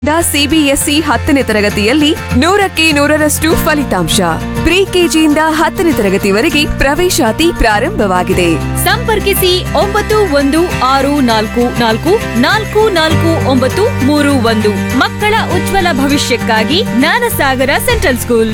CBSE ಹತ್ತನೇ ತರಗತಿಯಲ್ಲಿ ನೂರಕ್ಕೆ ನೂರರಷ್ಟು ಫಲಿತಾಂಶ ಪ್ರಿ ಕೆಜಿಯಿಂದ ಹತ್ತನೇ ತರಗತಿವರೆಗೆ ಪ್ರವೇಶಾತಿ ಪ್ರಾರಂಭವಾಗಿದೆ ಸಂಪರ್ಕಿಸಿ ಒಂಬತ್ತು ಒಂದು ಆರು ನಾಲ್ಕು ನಾಲ್ಕು ನಾಲ್ಕು ನಾಲ್ಕು ಒಂಬತ್ತು ಮೂರು ಒಂದು ಮಕ್ಕಳ ಉಜ್ವಲ ಭವಿಷ್ಯಕ್ಕಾಗಿ Jnanasagara central school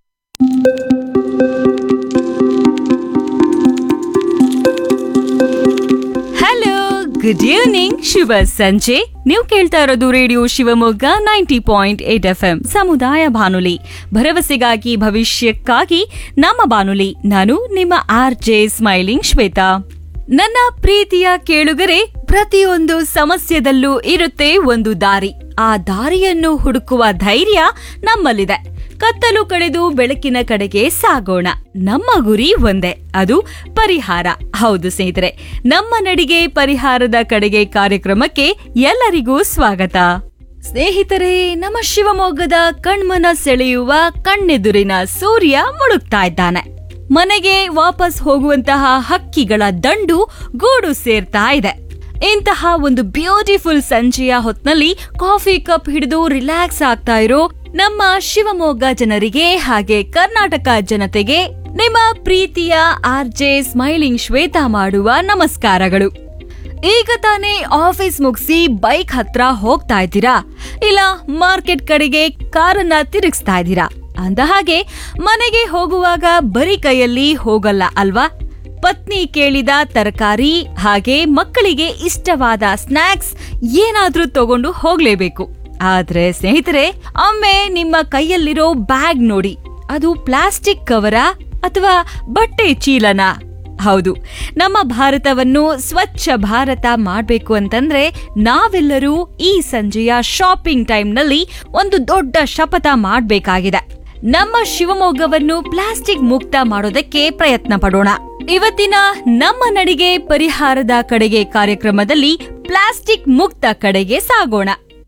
hello good evening ಶುಭ ಸಂಜೆ ನೀವು ಕೇಳ್ತಾ ಇರೋದು radio Shivamogga ninety point eight F M ಸಮುದಾಯ ಬಾನುಲಿ ಭರವಸೆಗಾಗಿ ಭವಿಷ್ಯಕ್ಕಾಗಿ ನಮ್ಮ ಬಾನುಲಿ ನಾನು ನಿಮ್ಮ ಆರ್ ಜೆ ಸ್ಮೈಲಿಂಗ್ ಶ್ವೇತಾ ನನ್ನ ಪ್ರೀತಿಯ ಕೇಳುಗರೆ ಪ್ರತಿಯೊಂದು ಸಮಸ್ಯೆದಲ್ಲೂ ಇರುತ್ತೆ ಒಂದು ದಾರಿ ಆ ದಾರಿಯನ್ನು ಹುಡುಕುವ ಧೈರ್ಯ ನಮ್ಮಲ್ಲಿದೆ ಕತ್ತಲು ಕಡೆದು ಬೆಳಕಿನ ಕಡೆಗೆ ಸಾಗೋಣ ನಮ್ಮ ಗುರಿ ಒಂದೇ ಅದು ಪರಿಹಾರ ಹೌದು ಸ್ನೇಹಿತರೆ ನಮ್ಮ ನಡಿಗೆ ಪರಿಹಾರದ ಕಡೆಗೆ ಕಾರ್ಯಕ್ರಮಕ್ಕೆ ಎಲ್ಲರಿಗೂ ಸ್ವಾಗತ ಸ್ನೇಹಿತರೆ ನಮ್ಮ ಶಿವಮೊಗ್ಗದ ಕಣ್ಮನ ಸೆಳೆಯುವ ಕಣ್ಣೆದುರಿನ ಸೂರ್ಯ ಮುಳುಗ್ತಾ ಇದ್ದಾನೆ ಮನೆಗೆ ವಾಪಸ್ ಹೋಗುವಂತಹ ಹಕ್ಕಿಗಳ ದಂಡು ಗೂಡು ಸೇರ್ತಾ ಇದೆ ಇಂತಹ ಒಂದು ಬ್ಯೂಟಿಫುಲ್ ಸಂಜೆಯ ಹೊತ್ನಲ್ಲಿ ಕಾಫಿ ಕಪ್ ಹಿಡಿದು ರಿಲ್ಯಾಕ್ಸ್ ಆಗ್ತಾ ಇರೋ ನಮ್ಮ ಶಿವಮೊಗ್ಗ ಜನರಿಗೆ ಹಾಗೆ ಕರ್ನಾಟಕ ಜನತೆಗೆ ನಿಮ್ಮ ಪ್ರೀತಿಯ ಆರ್ ಜೆ ಸ್ಮೈಲಿಂಗ್ ಶ್ವೇತಾ ಮಾಡುವ ನಮಸ್ಕಾರಗಳು ಈಗ ತಾನೇ ಆಫೀಸ್ ಮುಗಿಸಿ ಬೈಕ್ ಹತ್ರ ಹೋಗ್ತಾ ಇದ್ದೀರಾ ಇಲ್ಲ ಮಾರ್ಕೆಟ್ ಕಡೆಗೆ ಕಾರನ್ನ ತಿರುಗಿಸ್ತಾ ಇದ್ದೀರಾ ಅಂದ ಹಾಗೆ ಮನೆಗೆ ಹೋಗುವಾಗ ಬರೀ ಕೈಯಲ್ಲಿ ಹೋಗಲ್ಲ ಅಲ್ವಾ ಪತ್ನಿ ಕೇಳಿದ ತರಕಾರಿ ಹಾಗೆ ಮಕ್ಕಳಿಗೆ ಇಷ್ಟವಾದ ಸ್ನ್ಯಾಕ್ಸ್ ಏನಾದ್ರೂ ತಗೊಂಡು ಹೋಗ್ಲೇಬೇಕು ಆದ್ರೆ ಸ್ನೇಹಿತರೆ ಒಮ್ಮೆ ನಿಮ್ಮ ಕೈಯಲ್ಲಿರೋ ಬ್ಯಾಗ್ ನೋಡಿ ಅದು ಪ್ಲಾಸ್ಟಿಕ್ ಕವರ ಅಥವಾ ಬಟ್ಟೆ ಚೀಲನಾ ಹೌದು ನಮ್ಮ ಭಾರತವನ್ನು ಸ್ವಚ್ಛ ಭಾರತ ಮಾಡಬೇಕು ಅಂತಂದ್ರೆ ನಾವೆಲ್ಲರೂ ಈ ಸಂಜೆಯ ಶಾಪಿಂಗ್ ಟೈಮ್ನಲ್ಲಿ ಒಂದು ದೊಡ್ಡ ಶಪಥ ಮಾಡಬೇಕಾಗಿದೆ ನಮ್ಮ ಶಿವಮೊಗ್ಗವನ್ನು ಪ್ಲಾಸ್ಟಿಕ್ ಮುಕ್ತ ಮಾಡೋದಕ್ಕೆ ಪ್ರಯತ್ನ ಪಡೋಣ ಇವತ್ತಿನ ನಮ್ಮ ನಡಿಗೆ ಪರಿಹಾರದ ಕಡೆಗೆ ಕಾರ್ಯಕ್ರಮದಲ್ಲಿ ಪ್ಲಾಸ್ಟಿಕ್ ಮುಕ್ತ ಕಡೆಗೆ ಸಾಗೋಣ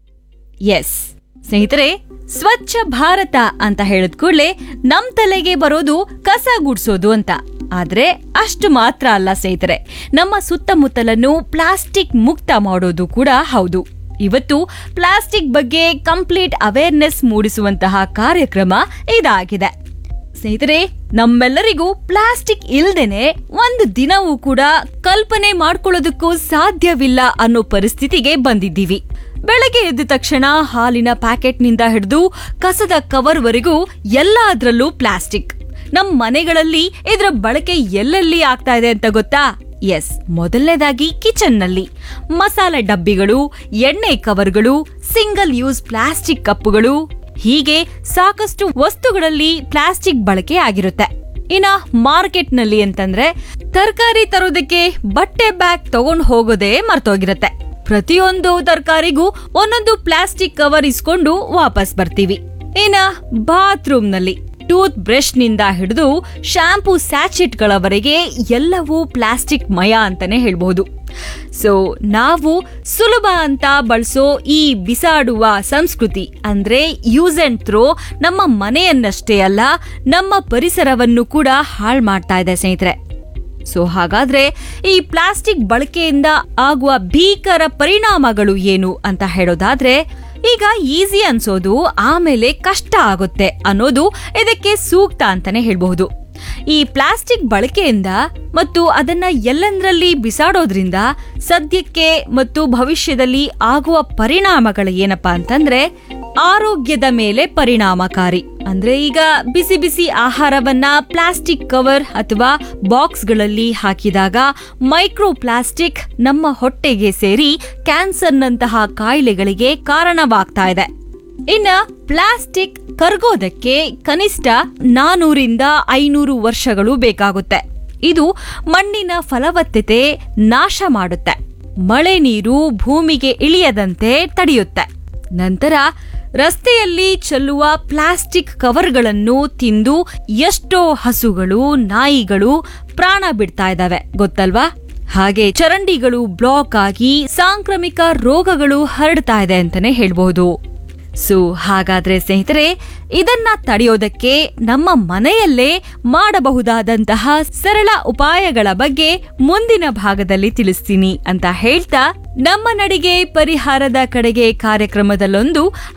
ಎಸ್ ಸ್ನೇಹಿತರೆ ಸ್ವಚ್ಛ ಭಾರತ ಅಂತ ಹೇಳಿದ ಕೂಡಲೇ ನಮ್ ತಲೆಗೆ ಬರೋದು ಕಸ ಗುಡ್ಸೋದು ಅಂತ ಆದ್ರೆ ಅಷ್ಟು ಮಾತ್ರ ಅಲ್ಲ ಸ್ನೇಹಿತರೆ ನಮ್ಮ ಸುತ್ತಮುತ್ತಲನ್ನು ಪ್ಲಾಸ್ಟಿಕ್ ಮುಕ್ತ ಮಾಡೋದು ಕೂಡ ಹೌದು ಇವತ್ತು ಪ್ಲಾಸ್ಟಿಕ್ ಬಗ್ಗೆ ಕಂಪ್ಲೀಟ್ ಅವೇರ್ನೆಸ್ ಮೂಡಿಸುವಂತಹ ಕಾರ್ಯಕ್ರಮ ಇದಾಗಿದೆ ಸ್ನೇಹಿತರೆ ನಮ್ಮೆಲ್ಲರಿಗೂ ಪ್ಲಾಸ್ಟಿಕ್ ಇಲ್ದೇನೆ ಒಂದು ದಿನವೂ ಕೂಡ ಕಲ್ಪನೆ ಮಾಡ್ಕೊಳ್ಳೋದಕ್ಕೂ ಸಾಧ್ಯವಿಲ್ಲ ಅನ್ನೋ ಪರಿಸ್ಥಿತಿಗೆ ಬಂದಿದ್ದೀವಿ ಬೆಳಗ್ಗೆ ಎದ್ದ ತಕ್ಷಣ ಹಾಲಿನ ಪ್ಯಾಕೆಟ್ನಿಂದ ಹಿಡಿದು ಕಸದ ಕವರ್ವರೆಗೂ ಎಲ್ಲದರಲ್ಲೂ ಪ್ಲಾಸ್ಟಿಕ್ ನಮ್ ಮನೆಗಳಲ್ಲಿ ಇದರ ಬಳಕೆ ಎಲ್ಲೆಲ್ಲಿ ಆಗ್ತಾ ಇದೆ ಅಂತ ಗೊತ್ತಾ ಎಸ್ ಮೊದಲನೇದಾಗಿ ಕಿಚನ್ ನಲ್ಲಿ ಮಸಾಲೆ ಡಬ್ಬಿಗಳು ಎಣ್ಣೆ ಕವರ್ಗಳು ಸಿಂಗಲ್ ಯೂಸ್ ಪ್ಲಾಸ್ಟಿಕ್ ಕಪ್ಪುಗಳು ಹೀಗೆ ಸಾಕಷ್ಟು ವಸ್ತುಗಳಲ್ಲಿ ಪ್ಲಾಸ್ಟಿಕ್ ಬಳಕೆ ಆಗಿರುತ್ತೆ ಇನ್ನ ಮಾರ್ಕೆಟ್ ನಲ್ಲಿ ಅಂತಂದ್ರೆ ತರಕಾರಿ ತರೋದಕ್ಕೆ ಬಟ್ಟೆ ಬ್ಯಾಗ್ ತಗೊಂಡ್ ಹೋಗೋದೇ ಮರ್ತೋಗಿರತ್ತೆ ಪ್ರತಿಯೊಂದು ತರಕಾರಿಗೂ ಒಂದೊಂದು ಪ್ಲಾಸ್ಟಿಕ್ ಕವರ್ ಇಸ್ಕೊಂಡು ವಾಪಸ್ ಬರ್ತೀವಿ ಇನ್ನ ಬಾತ್ರೂಮ್ ನಲ್ಲಿ ಟೂತ್ ಬ್ರಷ್ ನಿಂದ ಹಿಡಿದು ಶಾಂಪೂ ಸ್ಯಾಚೆಟ್ಗಳವರೆಗೆ ಎಲ್ಲವೂ ಪ್ಲಾಸ್ಟಿಕ್ ಮಯ ಅಂತಾನೆ ಹೇಳ್ಬಹುದು ಸೊ ನಾವು ಸುಲಭ ಅಂತ ಬಳಸೋ ಈ ಬಿಸಾಡುವ ಸಂಸ್ಕೃತಿ ಅಂದ್ರೆ ಯೂಸ್ ಅಂಡ್ ಥ್ರೋ ನಮ್ಮ ಮನೆಯನ್ನಷ್ಟೇ ಅಲ್ಲ ನಮ್ಮ ಪರಿಸರವನ್ನು ಕೂಡ ಹಾಳು ಮಾಡ್ತಾ ಇದೆ ಸ್ನೇಹಿತರೆ ಸೊ ಹಾಗಾದ್ರೆ ಈ ಪ್ಲಾಸ್ಟಿಕ್ ಬಳಕೆಯಿಂದ ಆಗುವ ಭೀಕರ ಪರಿಣಾಮಗಳು ಏನು ಅಂತ ಹೇಳೋದಾದ್ರೆ ಈಗ ಈಸಿ ಅನ್ಸೋದು ಆಮೇಲೆ ಕಷ್ಟ ಆಗುತ್ತೆ ಅನ್ನೋದು ಇದಕ್ಕೆ ಸೂಕ್ತ ಅಂತಾನೆ ಹೇಳ್ಬಹುದು ಈ ಪ್ಲಾಸ್ಟಿಕ್ ಬಳಕೆಯಿಂದ ಮತ್ತು ಅದನ್ನ ಎಲ್ಲಂದ್ರಲ್ಲಿ ಬಿಸಾಡೋದ್ರಿಂದ ಸದ್ಯಕ್ಕೆ ಮತ್ತು ಭವಿಷ್ಯದಲ್ಲಿ ಆಗುವ ಪರಿಣಾಮಗಳು ಏನಪ್ಪಾ ಅಂತಂದ್ರೆ ಆರೋಗ್ಯದ ಮೇಲೆ ಪರಿಣಾಮಕಾರಿ ಅಂದ್ರೆ ಈಗ ಬಿಸಿ ಬಿಸಿ ಆಹಾರವನ್ನ ಪ್ಲಾಸ್ಟಿಕ್ ಕವರ್ ಅಥವಾ ಬಾಕ್ಸ್ಗಳಲ್ಲಿ ಹಾಕಿದಾಗ ಮೈಕ್ರೋ ಪ್ಲಾಸ್ಟಿಕ್ ನಮ್ಮ ಹೊಟ್ಟೆಗೆ ಸೇರಿ ಕ್ಯಾನ್ಸರ್ನಂತಹ ಕಾಯಿಲೆಗಳಿಗೆ ಕಾರಣವಾಗ್ತಾ ಇದೆ ಇನ್ನ ಪ್ಲಾಸ್ಟಿಕ್ ಕರ್ಗೋದಕ್ಕೆ ಕನಿಷ್ಠ ನಾನೂರಿಂದ ಐನೂರು ವರ್ಷಗಳು ಬೇಕಾಗುತ್ತೆ ಇದು ಮಣ್ಣಿನ ಫಲವತ್ತತೆ ನಾಶ ಮಾಡುತ್ತೆ ಮಳೆ ನೀರು ಭೂಮಿಗೆ ಇಳಿಯದಂತೆ ತಡೆಯುತ್ತೆ ನಂತರ ರಸ್ತೆಯಲ್ಲಿ ಚೆಲ್ಲುವ ಪ್ಲಾಸ್ಟಿಕ್ ಕವರ್ಗಳನ್ನು ತಿಂದು ಎಷ್ಟೋ ಹಸುಗಳು ನಾಯಿಗಳು ಪ್ರಾಣ ಬಿಡ್ತಾ ಇದ್ದಾವೆ ಗೊತ್ತಲ್ವಾ ಹಾಗೆ ಚರಂಡಿಗಳು ಬ್ಲಾಕ್ ಆಗಿ ಸಾಂಕ್ರಾಮಿಕ ರೋಗಗಳು ಹರಡ್ತಾ ಇದೆ ಅಂತಾನೆ ಹೇಳ್ಬಹುದು ಸೊ ಹಾಗಾದ್ರೆ ಸ್ನೇಹಿತರೆ ಇದನ್ನ ತಡೆಯೋದಕ್ಕೆ ನಮ್ಮ ಮನೆಯಲ್ಲೇ ಮಾಡಬಹುದಾದಂತಹ ಸರಳ ಉಪಾಯಗಳ ಬಗ್ಗೆ ಮುಂದಿನ ಭಾಗದಲ್ಲಿ ತಿಳಿಸ್ತೀನಿ ಅಂತ ಹೇಳ್ತಾ ನಮ್ಮ ನಡಿಗೆ ಪರಿಹಾರದ ಕಡೆಗೆ ಕಾರ್ಯಕ್ರಮದಲ್ಲೊಂದು